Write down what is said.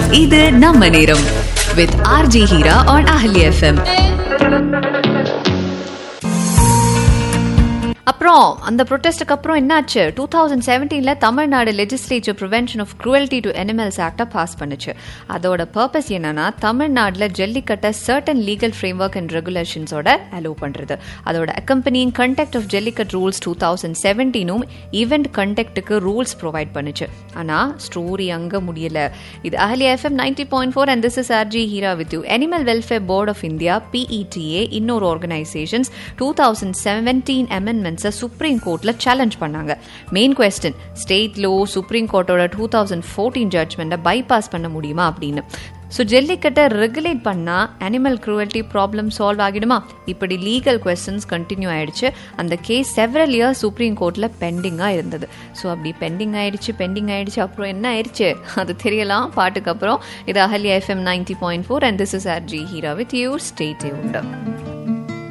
இது நம்ம நேரம் with RJ Heera on Ahalia FM அப்புறம் அந்த ப்ரொட்டஸ்ட்டுக்கு அப்புறம் என்னாச்சு டூ தௌசண்ட் செவன்டீனில் Tamil Nadu legislature prevention of cruelty to animals ஆக்டை பாஸ் பண்ணுச்சு அதோட பர்பஸ் என்னன்னா தமிழ்நாட்டில் ஜல்லிக்கட்டை certain legal framework and ரெகுலேஷன்ஸோட அலோவ் பண்ணுறது அதோட accompanying conduct of jallikattu rules two thousand செவன்டீனும் ஈவெண்ட் கண்டக்ட்டுக்கு ரூல்ஸ் ப்ரொவைட் பண்ணுச்சு ஆனால் ஸ்டோரி அங்கே முடியல இது Ahalia FM ninety point four and this is RJ Heera with you animal welfare board of India PETA இன்னொரு ஆர்கனைசேஷன்ஸ் டூ தௌசண்ட் செவன்டீன் அமெண்ட்மெண்ட்ஸை சுப்ரீம் கோர்ட்டில் சேலஞ்ச் பண்ணாங்க main question state law supreme கோர்ட்டோட டூ தௌசண்ட் ஃபோர்டீன் ஜட்மெண்ட்டை bypass பண்ண முடியுமா அப்படின்னு so ஜல்லிக்கட்டை ரெகுலேட் பண்ணால் அனிமல் க்ரூவல்ட்டி ப்ராப்ளம் சால்வ் ஆகிடுமா இப்படி லீகல் கொஸ்டின்ஸ் கண்டினியூ ஆயிடுச்சு அந்த கேஸ் செவரல் இயர்ஸ் சுப்ரீம் கோர்ட்டில் பெண்டிங்காக இருந்தது ஸோ அப்படி பெண்டிங் ஆயிடுச்சு பெண்டிங் ஆயிடுச்சு அப்புறம் என்ன ஆயிடுச்சு அது தெரியலாம் பாட்டுக்கு அப்புறம் இது Ahalia FM ninety point four and this is R J Heera with you stay உண்டு